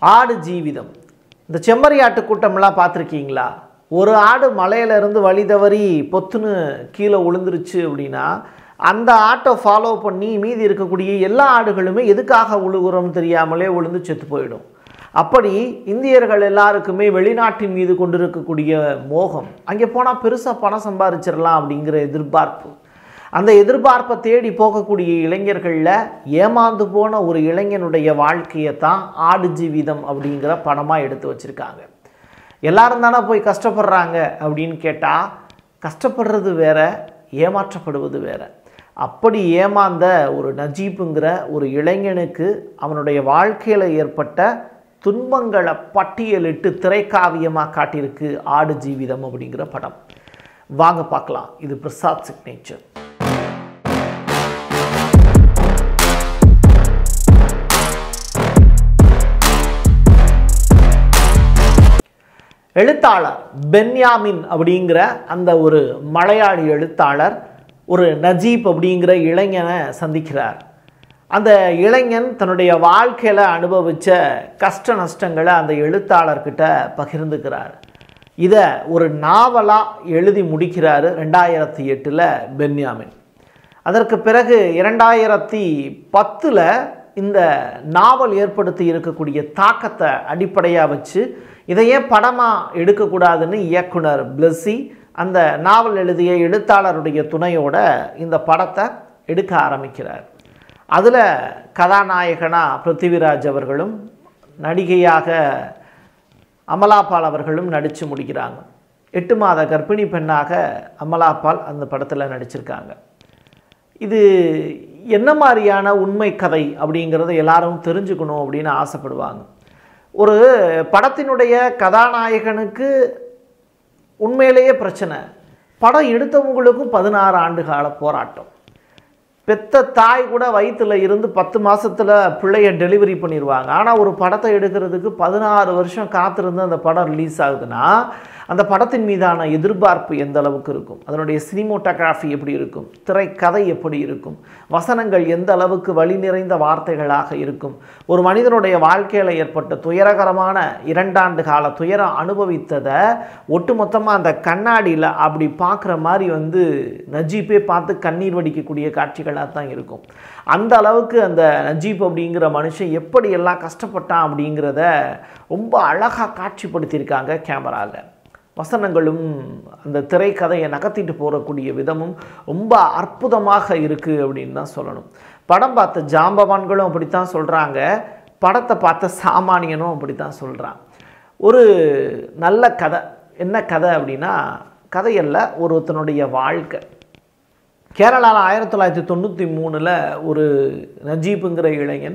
ஆடு ஜீவிதம் இந்த செம்மறியாட்டு கூட்டம்லாம் பார்த்துருக்கீங்களா ஒரு ஆடு மலையிலேருந்து வழி தவறி பொத்துன்னு கீழே விழுந்துருச்சு அப்படின்னா அந்த ஆட்டை ஃபாலோ பண்ணி மீதி இருக்கக்கூடிய எல்லா ஆடுகளுமே எதுக்காக உழுகுறோம் தெரியாமலே விழுந்து செத்து போயிடும் அப்படி இந்தியர்கள் எல்லாருக்குமே வெளிநாட்டின் மீது கொண்டிருக்கக்கூடிய மோகம் அங்கே போனால் பெருசாக பணம் சம்பாதிச்சிடலாம் அப்படிங்கிற எதிர்பார்ப்பு அந்த எதிர்பார்ப்பை தேடி போகக்கூடிய இளைஞர்களில் ஏமாந்து போன ஒரு இளைஞனுடைய வாழ்க்கையை தான் ஆடு ஜீவிதம் அப்படிங்கிற படமாக எடுத்து வச்சுருக்காங்க எல்லாரும் தானே போய் கஷ்டப்படுறாங்க அப்படின்னு கேட்டால் கஷ்டப்படுறது வேற ஏமாற்றப்படுவது வேற அப்படி ஏமாந்த ஒரு நஜீப்புங்கிற ஒரு இளைஞனுக்கு அவனுடைய வாழ்க்கையில் ஏற்பட்ட துன்பங்களை பட்டியலிட்டு திரைக்காவியமாக காட்டியிருக்கு ஆடு ஜீவிதம் அப்படிங்கிற படம் வாங்க பார்க்கலாம் இது பிரசாத் சிக்னேச்சர் எழுத்தாளர் பென்யாமின் அப்படிங்கிற அந்த ஒரு மலையாளி எழுத்தாளர் ஒரு நஜீப் அப்படிங்கிற இளைஞனை சந்திக்கிறார் அந்த இளைஞன் தன்னுடைய வாழ்க்கையில் அனுபவித்த கஷ்ட நஷ்டங்களை அந்த எழுத்தாளர்கிட்ட பகிர்ந்துக்கிறார் இதை ஒரு நாவலாக எழுதி முடிக்கிறாரு ரெண்டாயிரத்தி எட்டில் பென்யாமின் அதற்கு பிறகு இரண்டாயிரத்தி பத்தில் இந்த நாவல் ஏற்படுத்தி இருக்கக்கூடிய தாக்கத்தை அடிப்படையாக வச்சு இதையே படமாக எடுக்கக்கூடாதுன்னு இயக்குனர் பிளஸ்ஸி அந்த நாவல் எழுதிய எழுத்தாளருடைய துணையோட இந்த படத்தை எடுக்க ஆரம்பிக்கிறார் அதில் கதாநாயகனாக பிருத்திவிராஜ் அவர்களும் நடிகையாக அமலாபால் அவர்களும் நடித்து முடிக்கிறாங்க எட்டு மாத கர்ப்பிணி பெண்ணாக அமலாபால் அந்த படத்தில் நடிச்சிருக்காங்க இது என்ன மாதிரியான உண்மை கதை அப்படிங்கிறத எல்லாரும் தெரிஞ்சுக்கணும் அப்படின்னு ஆசைப்படுவாங்க ஒரு படத்தினுடைய கதாநாயகனுக்கு உண்மையிலேயே பிரச்சனை படம் எடுத்தவங்களுக்கும் பதினாறு ஆண்டு கால போராட்டம் பெத்த தாய் கூட வயிற்றுல இருந்து பத்து மாசத்துல பிள்ளைய டெலிவரி பண்ணிடுவாங்க ஆனால் ஒரு படத்தை எடுக்கிறதுக்கு பதினாறு வருஷம் காத்திருந்து அந்த படம் ரிலீஸ் ஆகுதுன்னா அந்த படத்தின் மீதான எதிர்பார்ப்பு எந்த அளவுக்கு இருக்கும் அதனுடைய சினிமோட்டோகிராஃபி எப்படி இருக்கும் திரைக்கதை எப்படி இருக்கும் வசனங்கள் எந்த அளவுக்கு வழி நிறைந்த வார்த்தைகளாக இருக்கும் ஒரு மனிதனுடைய வாழ்க்கையில் ஏற்பட்ட துயரகரமான இரண்டாண்டு கால துயரம் அனுபவித்ததை ஒட்டுமொத்தமாக அந்த கண்ணாடியில் அப்படி பார்க்குற மாதிரி வந்து நஜீப்பே பார்த்து கண்ணீர் வடிக்கக்கூடிய காட்சிகளாக தான் இருக்கும் அந்த அளவுக்கு அந்த நஜீப் அப்படிங்கிற மனுஷன் எப்படியெல்லாம் கஷ்டப்பட்டான் அப்படிங்கிறத ரொம்ப அழகாக காட்சிப்படுத்தியிருக்காங்க கேமராவில் வசனங்களும் அந்த திரைக்கதையை நகர்த்திட்டு போகக்கூடிய விதமும் ரொம்ப அற்புதமாக இருக்குது அப்படின்னு தான் சொல்லணும் படம் பார்த்த ஜாம்பவான்களும் அப்படித்தான் சொல்கிறாங்க படத்தை பார்த்த சாமானியனும் அப்படி தான் சொல்கிறான் ஒரு நல்ல கதை என்ன கதை அப்படின்னா கதையல்ல ஒருத்தனுடைய வாழ்க்கை கேரளாவில் ஆயிரத்தி தொள்ளாயிரத்தி தொண்ணூற்றி மூணில் ஒரு நஜீப்புங்கிற இளைஞன்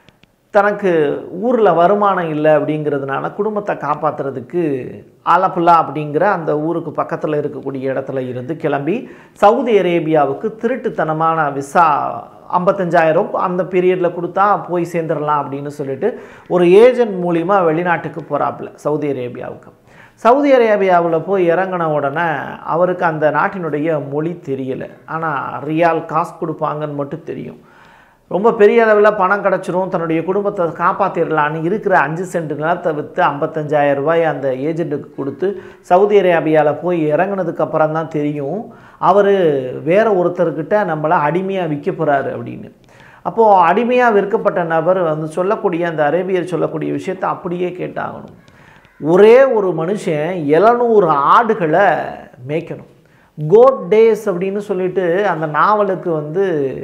தனக்கு ஊரில் வருமானம் இல்லை அப்படிங்கிறதுனால குடும்பத்தை காப்பாற்றுறதுக்கு ஆலப்புல்லா அப்படிங்கிற அந்த ஊருக்கு பக்கத்தில் இருக்கக்கூடிய இடத்துல இருந்து கிளம்பி சவுதி அரேபியாவுக்கு திருட்டுத்தனமான விசா ஐம்பத்தஞ்சாயிரம் அந்த பீரியடில் கொடுத்தா போய் சேர்ந்துடலாம் அப்படின்னு சொல்லிட்டு ஒரு ஏஜென்ட் மூலிமா வெளிநாட்டுக்கு போகிறாப்புல சவுதி அரேபியாவுக்கு சவுதி அரேபியாவில் போய் இறங்கின உடனே அவருக்கு அந்த நாட்டினுடைய மொழி தெரியலை ஆனால் ரியால் காசு கொடுப்பாங்கன்னு மட்டும் தெரியும் ரொம்ப பெரிய அளவில் பணம் கிடச்சிரும் தன்னுடைய குடும்பத்தை காப்பாற்றிடலான்னு இருக்கிற அஞ்சு சென்ட் நிலத்தை விற்று ஐம்பத்தஞ்சாயிரம் ரூபாய் அந்த ஏஜென்ட்டுக்கு கொடுத்து சவுதி அரேபியாவில் போய் இறங்குனதுக்கு அப்புறம் தான் தெரியும் அவர் வேற ஒருத்தர்கிட்ட நம்மளை அடிமையாக விற்க போகிறாரு அப்படின்னு அப்போது அடிமையாக விற்கப்பட்ட நபர் வந்து சொல்லக்கூடிய அந்த அரேபியர் சொல்லக்கூடிய விஷயத்தை அப்படியே கேட்டாகணும் ஒரே ஒரு மனுஷன் எழுநூறு ஆடுகளை மேய்க்கணும் கோட் டேஸ் அப்படின்னு சொல்லிட்டு அந்த நாவலுக்கு வந்து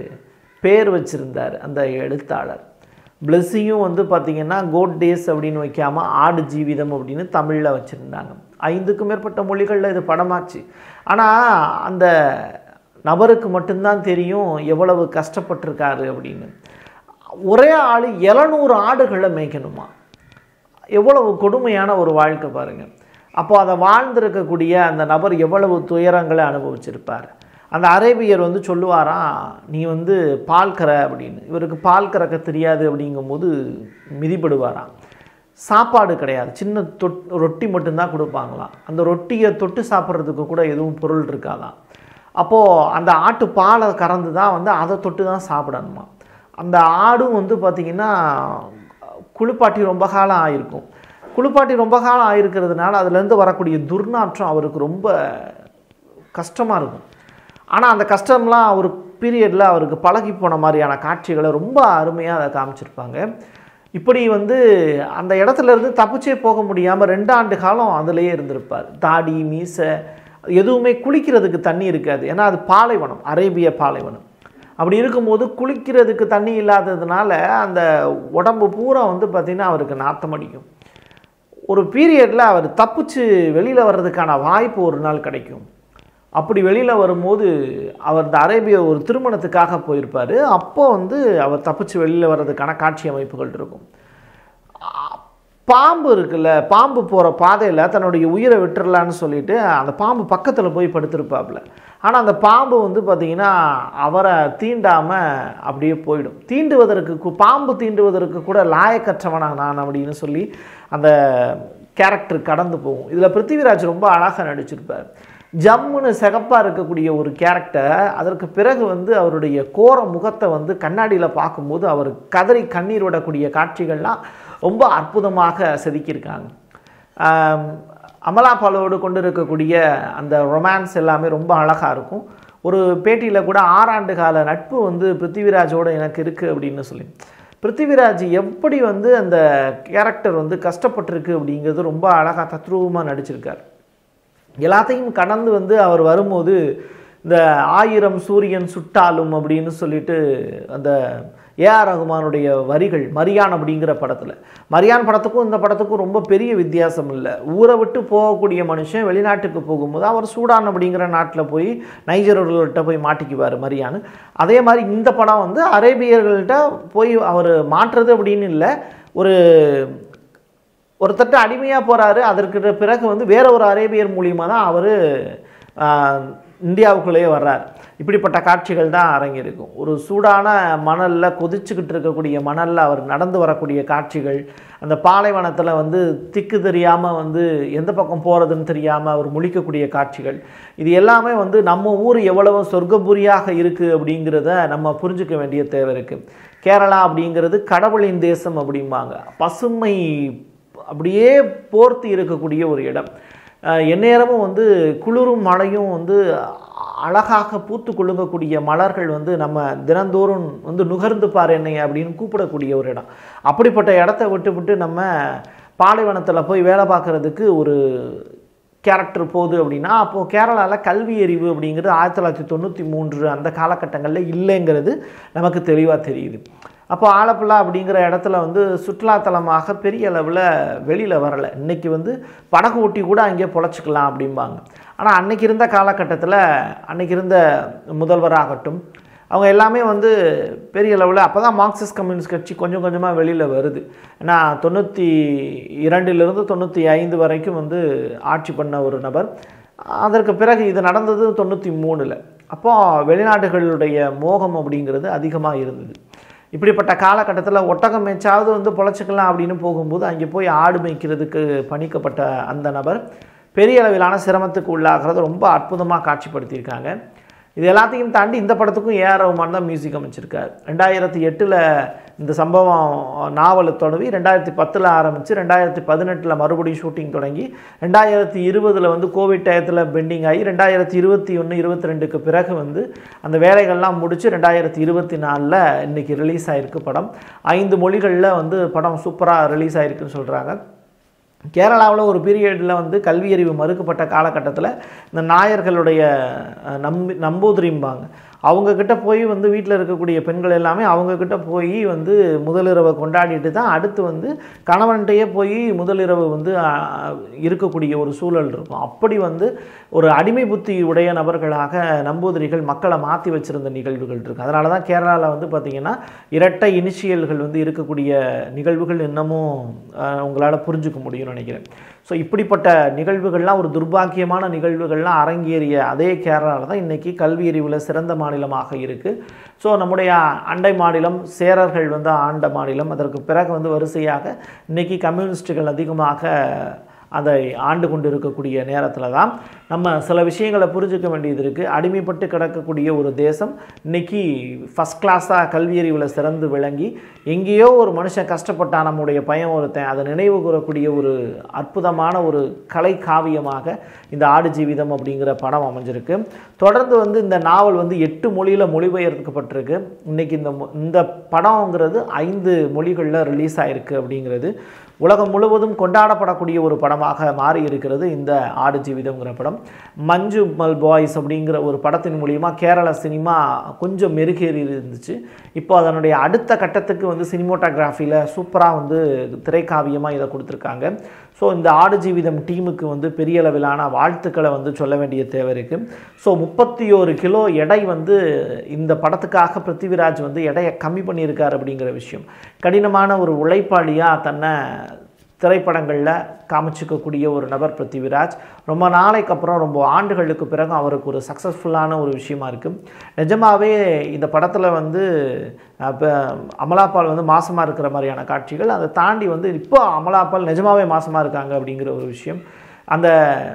பேர் வச்சுருந்தார் அந்த எழுத்தாளர் பிளஸ்ஸியும் வந்து பார்த்திங்கன்னா கோட் டேஸ் அப்படின்னு வைக்காமல் ஆடு ஜீவிதம் அப்படின்னு தமிழில் வச்சுருந்தாங்க ஐந்துக்கும் மேற்பட்ட மொழிகளில் இது படமாச்சு ஆனால் அந்த நபருக்கு மட்டும்தான் தெரியும் எவ்வளவு கஷ்டப்பட்டிருக்காரு அப்படின்னு ஒரே ஆள் எழுநூறு ஆடுகளை மேய்க்கணுமா எவ்வளவு கொடுமையான ஒரு வாழ்க்கை பாருங்கள் அப்போ அதை வாழ்ந்திருக்கக்கூடிய அந்த நபர் எவ்வளவு துயரங்களை அனுபவிச்சிருப்பார் அந்த அரேபியர் வந்து சொல்லுவாராம் நீ வந்து பால் கற அப்படின்னு இவருக்கு பால் கறக்க தெரியாது அப்படிங்கும்போது மிதிப்படுவாராம் சாப்பாடு கிடையாது சின்ன தொட் ரொட்டி மட்டும்தான் கொடுப்பாங்களாம் அந்த ரொட்டியை தொட்டு சாப்பிட்றதுக்கு கூட எதுவும் பொருள் இருக்காதான் அப்போது அந்த ஆட்டு பாலை கறந்து தான் வந்து அதை தொட்டு தான் சாப்பிடணுமா அந்த ஆடும் வந்து பார்த்திங்கன்னா குளிப்பாட்டி ரொம்ப காலம் ஆயிருக்கும் குளிப்பாட்டி ரொம்ப காலம் ஆயிருக்கிறதுனால அதுலேருந்து வரக்கூடிய துர்நாற்றம் அவருக்கு ரொம்ப கஷ்டமாக இருக்கும் ஆனால் அந்த கஷ்டம்லாம் ஒரு பீரியடில் அவருக்கு பழகி போன மாதிரியான காட்சிகளை ரொம்ப அருமையாக அதை காமிச்சிருப்பாங்க இப்படி வந்து அந்த இடத்துல இருந்து தப்பிச்சே போக முடியாமல் ரெண்டு ஆண்டு காலம் அதிலேயே இருந்திருப்பார் தாடி மீசை எதுவுமே குளிக்கிறதுக்கு தண்ணி இருக்காது ஏன்னா அது பாலைவனம் அரேபிய பாலைவனம் அப்படி இருக்கும்போது குளிக்கிறதுக்கு தண்ணி இல்லாததுனால அந்த உடம்பு பூரா வந்து பார்த்திங்கன்னா அவருக்கு நாத்தம் அடிக்கும் ஒரு பீரியடில் அவர் தப்பிச்சு வெளியில் வர்றதுக்கான வாய்ப்பு ஒரு நாள் கிடைக்கும் அப்படி வெளியில் வரும்போது அவர் இந்த அரேபிய ஒரு திருமணத்துக்காக போயிருப்பார் அப்போ வந்து அவர் தப்பிச்சு வெளியில் வர்றதுக்கான காட்சி அமைப்புகள் இருக்கும் ஆ, பாம்பு இருக்குல்ல பாம்பு போகிற பாதையில் தன்னுடைய உயிரை விட்டுறலான்னு சொல்லிட்டு அந்த பாம்பு பக்கத்தில் போய் படுத்திருப்பாப்புல ஆனால் அந்த பாம்பு வந்து பார்த்திங்கன்னா அவரை தீண்டாமல் அப்படியே போயிடும் தீண்டுவதற்கு கு- பாம்பு தீண்டுவதற்கு கூட லாயக்கற்றவனா நான் அப்படின்னு சொல்லி அந்த கேரக்டர் கடந்து போகும் இதில் பிருத்திவிராஜ் ரொம்ப அழகாக நடிச்சிருப்பார் ஜம்முன்னு சிகப்பாக இருக்கக்கூடிய ஒரு கேரக்டர் அதற்கு பிறகு வந்து அவருடைய கோர முகத்தை வந்து கண்ணாடியில் பார்க்கும்போது அவர் கதறி கண்ணீர் விடக்கூடிய காட்சிகள்லாம் ரொம்ப அற்புதமாக செதுக்கியிருக்காங்க ஆம், அமலா பாலோடு கொண்டு இருக்கக்கூடிய அந்த ரொமான்ஸ் எல்லாமே ரொம்ப அழகாக இருக்கும் ஒரு பேட்டியில் கூட ஆறாண்டு கால நட்பு வந்து பிருத்திவிராஜோட எனக்கு இருக்குது அப்படின்னு சொல்லி பிருத்திவிராஜ் எப்படி வந்து அந்த கேரக்டர் வந்து கஷ்டப்பட்டிருக்கு அப்படிங்கிறது ரொம்ப அழகாக தத்ரூபமாக நடிச்சிருக்கார் எல்லாத்தையும் கடந்து வந்து அவர் வரும்போது இந்த ஆயிரம் சூரியன் சுட்டாலும் அப்படின்னு சொல்லிட்டு அந்த ஏஆர் ரகுமானுடைய வரிகள் மரியான் அப்படிங்கிற படத்தில் மரியான் படத்துக்கும் இந்த படத்துக்கும் ரொம்ப பெரிய வித்தியாசம் இல்லை ஊரை விட்டு போகக்கூடிய மனுஷன் வெளிநாட்டுக்கு போகும்போது அவர் சூடான் அப்படிங்கிற நாட்டில் போய் நைஜர்கள்ட்ட போய் மாட்டிக்குவார் மரியான் அதே மாதிரி இந்த படம் வந்து அரேபியர்கள்ட்ட போய் அவர் மாற்றுறது அப்படின்னு இல்லை ஒரு ஒருத்தட்ட அடிமையாக போகிறாரு அதற்கு பிறகு வந்து வேற ஒரு அரேபியர் மூலியமாக தான் அவர் இந்தியாவுக்குள்ளேயே வர்றார் இப்படிப்பட்ட காட்சிகள் தான் அரங்கிருக்கும் ஒரு சூடான மணலில் கொதிச்சுக்கிட்டு இருக்கக்கூடிய மணலில் அவர் நடந்து வரக்கூடிய காட்சிகள் அந்த பாலைவனத்தில் வந்து திக்கு தெரியாமல் வந்து எந்த பக்கம் போகிறதுன்னு தெரியாமல் அவர் முழிக்கக்கூடிய காட்சிகள் இது எல்லாமே வந்து நம்ம ஊர் எவ்வளவு சொர்க்கபுரியாக இருக்குது அப்படிங்கிறத நம்ம புரிஞ்சுக்க வேண்டிய தேவை இருக்குது கேரளா அப்படிங்கிறது கடவுளின் தேசம் அப்படிம்பாங்க பசுமை அப்படியே போர்த்தி இருக்கக்கூடிய ஒரு இடம் அஹ் எந்நேரமும் வந்து குளிரும் மழையும் வந்து அழகாக பூத்து குலுங்கக்கூடிய மலர்கள் வந்து நம்ம தினந்தோறும் வந்து நுகர்ந்து பார் என்னை அப்படின்னு கூப்பிடக்கூடிய ஒரு இடம் அப்படிப்பட்ட இடத்த விட்டு விட்டு நம்ம பாலைவனத்தில் போய் வேலை பார்க்குறதுக்கு ஒரு கேரக்டர் போகுது அப்படின்னா அப்போது கேரளாவில் கல்வி அறிவு அப்படிங்கிறது ஆயிரத்தி தொள்ளாயிரத்தி தொண்ணூற்றி மூன்று அந்த காலகட்டங்களில் இல்லைங்கிறது நமக்கு தெளிவாக தெரியுது அப்போ ஆலப்புழா அப்படிங்கிற இடத்துல வந்து சுற்றுலாத்தலமாக பெரிய அளவில் வெளியில் வரலை இன்னைக்கு வந்து படகு ஓட்டி கூட அங்கேயே பொழைச்சிக்கலாம் அப்படிம்பாங்க ஆனால் அன்னைக்கு இருந்த காலகட்டத்தில் அன்னைக்கு இருந்த முதல்வராகட்டும் அவங்க எல்லாமே வந்து பெரிய அளவில் அப்போ தான் மார்க்சிஸ்ட் கம்யூனிஸ்ட் கட்சி கொஞ்சம் கொஞ்சமாக வெளியில் வருது ஏன்னா தொண்ணூற்றி இரண்டிலிருந்து தொண்ணூற்றி ஐந்து வரைக்கும் வந்து ஆட்சி பண்ண ஒரு நபர் அதற்கு பிறகு இது நடந்தது தொண்ணூற்றி மூணில் அப்போ வெளிநாடுகளுடைய மோகம் அப்படிங்கிறது அதிகமாக இருந்தது இப்படிப்பட்ட காலகட்டத்தில் ஒட்டகம் மேய்ச்சாவது வந்து பொழைச்சிக்கலாம் அப்படின்னு போகும்போது அங்கே போய் ஆடு மேய்க்கிறதுக்கு பணிக்கப்பட்ட அந்த நபர் பெரிய அளவிலான சிரமத்துக்கு உள்ளாகிறத ரொம்ப அற்புதமாக காட்சிப்படுத்தியிருக்காங்க இது எல்லாத்தையும் தாண்டி இந்த படத்துக்கும் ஏஆர் ரஹ்மான் தான் மியூசிக் அமைச்சிருக்கார் ரெண்டாயிரத்தி எட்டில் இந்த சம்பவம் நாவலை தொடங்கி ரெண்டாயிரத்தி பத்தில் ஆரம்பித்து ரெண்டாயிரத்தி பதினெட்டில் மறுபடியும் ஷூட்டிங் தொடங்கி ரெண்டாயிரத்தி இருபதில் வந்து கோவிட் டயத்தில் பெண்டிங் ஆகி ரெண்டாயிரத்தி இருபத்தி ஒன்று இருபத்தி ரெண்டுக்கு பிறகு வந்து அந்த வேலைகள்லாம் முடித்து ரெண்டாயிரத்தி இருபத்தி நாலில் இன்றைக்கி ரிலீஸ் ஆகிருக்கு படம் ஐந்து மொழிகளில் வந்து படம் சூப்பராக ரிலீஸ் ஆகிருக்குன்னு சொல்கிறாங்க கேரளாவில் ஒரு பீரியடில் வந்து கல்வியறிவு மறுக்கப்பட்ட காலகட்டத்தில் இந்த நாயர்களுடைய அஹ், நம்பி நம்பூதிரிம்பாங்க அவங்கக்கிட்ட போய் வந்து வீட்டில் இருக்கக்கூடிய பெண்கள் எல்லாமே அவங்கக்கிட்ட போய் வந்து முதலிரவை கொண்டாடிட்டு தான் அடுத்து வந்து கணவன்கிட்டயே போய் முதலிரவு வந்து அஹ், இருக்கக்கூடிய ஒரு சூழல் இருக்கும் அப்படி வந்து ஒரு அடிமை புத்தி உடைய நபர்களாக நம்பூதிரிகள் மக்களை மாற்றி வச்சிருந்த நிகழ்வுகள் இருக்குது அதனால தான் கேரளாவில் வந்து பார்த்திங்கன்னா இரட்டை இனிஷியல்கள் வந்து இருக்கக்கூடிய நிகழ்வுகள் இன்னமும் அஹ், உங்களால் புரிஞ்சுக்க முடியும்னு நினைக்கிறேன் ஸோ இப்படிப்பட்ட நிகழ்வுகள்லாம் ஒரு துர்பாக்கியமான நிகழ்வுகள்லாம் அரங்கேறிய அதே கேரளாவில் தான் இன்றைக்கி கல்வி அறிவில் சிறந்த மாநிலமாக இருக்குது ஸோ நம்முடைய அண்டை மாநிலம் சேரர்கள் வந்து ஆண்ட மாநிலம் அதற்கு பிறகு வந்து வரிசையாக இன்றைக்கி கம்யூனிஸ்டுகள் அதிகமாக அதை ஆண்டு கொண்டு இருக்கக்கூடிய நேரத்தில் தான் நம்ம சில விஷயங்களை புரிஞ்சுக்க வேண்டியது இருக்குது அடிமைப்பட்டு கிடக்கக்கூடிய ஒரு தேசம் இன்னைக்கு ஃபஸ்ட் கிளாஸாக கல்வியறிவில் சிறந்து விளங்கி எங்கேயோ ஒரு மனுஷன் கஷ்டப்பட்டான் நம்முடைய பையன் ஒருத்தன் அதை நினைவு கூறக்கூடிய ஒரு அற்புதமான ஒரு கலை காவியமாக இந்த ஆடு ஜீவிதம் அப்படிங்கிற படம் அமைஞ்சிருக்கு தொடர்ந்து வந்து இந்த நாவல் வந்து எட்டு மொழியில் மொழிபெயர்க்கப்பட்டிருக்கு இன்னைக்கு இந்த மொ- இந்த படம்ங்கிறது ஐந்து மொழிகளில் ரிலீஸ் ஆயிருக்கு அப்படிங்கிறது உலகம் முழுவதும் கொண்டாடப்படக்கூடிய ஒரு படமாக மாறி இருக்கிறது இந்த ஆடு ஜீவிதம்ங்கிற படம் மஞ்சு மல் பாய்ஸ் அப்படிங்கிற ஒரு படத்தின் மூலிமா கேரள சினிமா கொஞ்சம் மெருகேறி இருந்துச்சு இப்போ அதனுடைய அடுத்த கட்டத்துக்கு வந்து சினிமோட்டோகிராஃபியில் சூப்பராக வந்து திரைக்காவியமாக இதை கொடுத்துருக்காங்க ஸோ இந்த ஆடு ஜீவிதம் டீமுக்கு வந்து பெரிய அளவிலான வாழ்த்துக்களை வந்து சொல்ல வேண்டிய தேவை இருக்குது ஸோ முப்பத்தி ஒரு கிலோ எடை வந்து இந்த படத்துக்காக பிருத்திவிராஜ் வந்து எடையை கம்மி பண்ணியிருக்காரு அப்படிங்கிற விஷயம் கடினமான ஒரு உழைப்பாளியாக தன்னை திரைப்படங்களில் காமிச்சிக்கக்கூடிய ஒரு நபர் பிருத்திவிராஜ் ரொம்ப நாளைக்கு அப்புறம் ரொம்ப ஆண்டுகளுக்கு பிறகு அவருக்கு ஒரு சக்ஸஸ்ஃபுல்லான ஒரு விஷயமா இருக்குது நிஜமாவே இந்த படத்தில் வந்து அப்போ அமலாபால் வந்து மாசமாக இருக்கிற மாதிரியான காட்சிகள் அதை தாண்டி வந்து இப்போ அமலாபால் நிஜமாவே மாசமாக இருக்காங்க அப்படிங்கிற ஒரு விஷயம் அந்த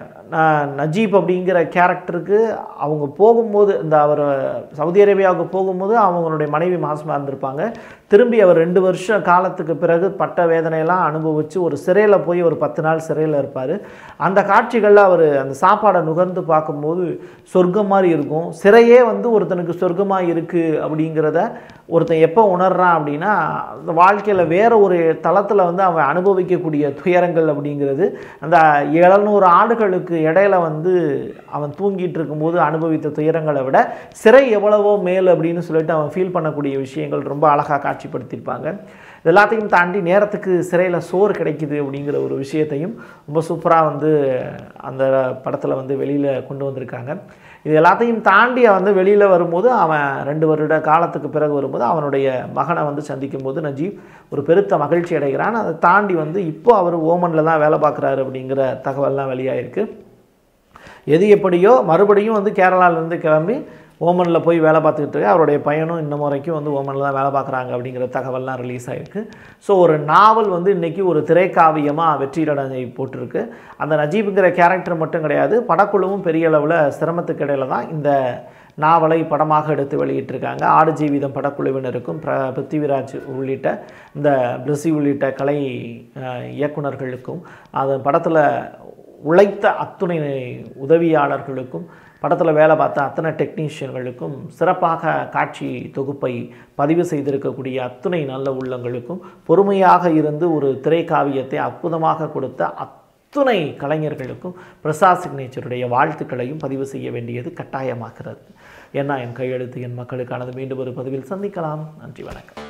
ந- நஜீப் அப்படிங்கிற கேரக்டருக்கு அவங்க போகும்போது இந்த அவர் சவுதி அரேபியாவுக்கு போகும்போது அவங்களுடைய மனைவி மாசமாக இருந்திருப்பாங்க திரும்பி அவர் ரெண்டு வருஷம் காலத்துக்கு பிறகு பட்ட வேதனையெல்லாம் அனுபவித்து ஒரு சிறையில் போய் ஒரு பத்து நாள் சிறையில் இருப்பார் அந்த காட்சிகளில் அவர் அந்த சாப்பாடை நுகர்ந்து பார்க்கும்போது சொர்க்கம் மாதிரி இருக்கும் சிறையே வந்து ஒருத்தனுக்கு சொர்க்கமாக இருக்குது அப்படிங்கிறத ஒருத்தன் எப்போ உணர்றான் அப்படின்னா அந்த வாழ்க்கையில் வேற ஒரு தளத்தில் வந்து அவன் அனுபவிக்கக்கூடிய துயரங்கள் அப்படிங்கிறது அந்த எழுநூறு ஆண்டுகளுக்கு இடையில வந்து அவன் தூங்கிட்டு இருக்கும்போது அனுபவித்த துயரங்களை விட சிறை எவ்வளவோ மேல் அப்படின்னு சொல்லிட்டு அவன் ஃபீல் பண்ணக்கூடிய விஷயங்கள் ரொம்ப அழகாக காட்சிப்படுத்தியிருப்பாங்க இது எல்லாத்தையும் தாண்டி நேரத்துக்கு சிறையில் சோறு கிடைக்குது அப்படிங்கிற ஒரு விஷயத்தையும் ரொம்ப சூப்பராக வந்து அந்த படத்தில் வந்து வெளியில் கொண்டு வந்திருக்காங்க இது எல்லாத்தையும் தாண்டி அவன் வந்து வெளியில் வரும்போது அவன் ரெண்டு வருட காலத்துக்கு பிறகு வரும்போது அவனுடைய மகனை வந்து சந்திக்கும் போது நஜீப் ஒரு பெருத்த மகிழ்ச்சி அடைகிறான் அதை தாண்டி வந்து இப்போ அவர் ஓமனில் தான் வேலை பார்க்குறாரு அப்படிங்கிற தகவல்லாம் வெளியாயிருக்கு எது எப்படியோ மறுபடியும் வந்து கேரளாவிலேருந்து கிளம்பி ஓமனில் போய் வேலை பார்த்துக்கிட்டு இருக்கு அவருடைய பையனும் இன்னும் வரைக்கும் வந்து ஓமனில் தான் வேலை பார்க்குறாங்க அப்படிங்கிற தகவல்லாம் ரிலீஸ் ஆயிருக்கு ஸோ ஒரு நாவல் வந்து இன்றைக்கி ஒரு திரைக்காவியமாக வெற்றியடங்கை போட்டிருக்கு அந்த நஜீபுங்கிற கேரக்டர் மட்டும் கிடையாது படக்குழுவும் பெரிய அளவில் சிரமத்துக்கு இடையில தான் இந்த நாவலை படமாக எடுத்து வெளியிட்டிருக்காங்க ஆடு ஜீவிதம் படக்குழுவினருக்கும் பிர பிருத்திவிராஜ் உள்ளிட்ட இந்த பிளஸி உள்ளிட்ட கலை அஹ், இயக்குனர்களுக்கும் அதன் படத்தில் உழைத்த அத்துணை உதவியாளர்களுக்கும் படத்தில் வேலை பார்த்த அத்தனை டெக்னீஷியன்களுக்கும் சிறப்பாக காட்சி தொகுப்பை பதிவு செய்திருக்கக்கூடிய அத்துணை நல்ல உள்ளங்களுக்கும் பொறுமையாக இருந்து ஒரு திரைக்காவியத்தை அற்புதமாக கொடுத்த அத்துணை கலைஞர்களுக்கும் பிரசாத் சிக்னேச்சருடைய வாழ்த்துக்களையும் பதிவு செய்ய வேண்டியது கட்டாயமாகிறது ஏன்னா என் கையெழுத்து என் மக்களுக்கானது மீண்டும் ஒரு பதிவில் சந்திக்கலாம் நன்றி வணக்கம்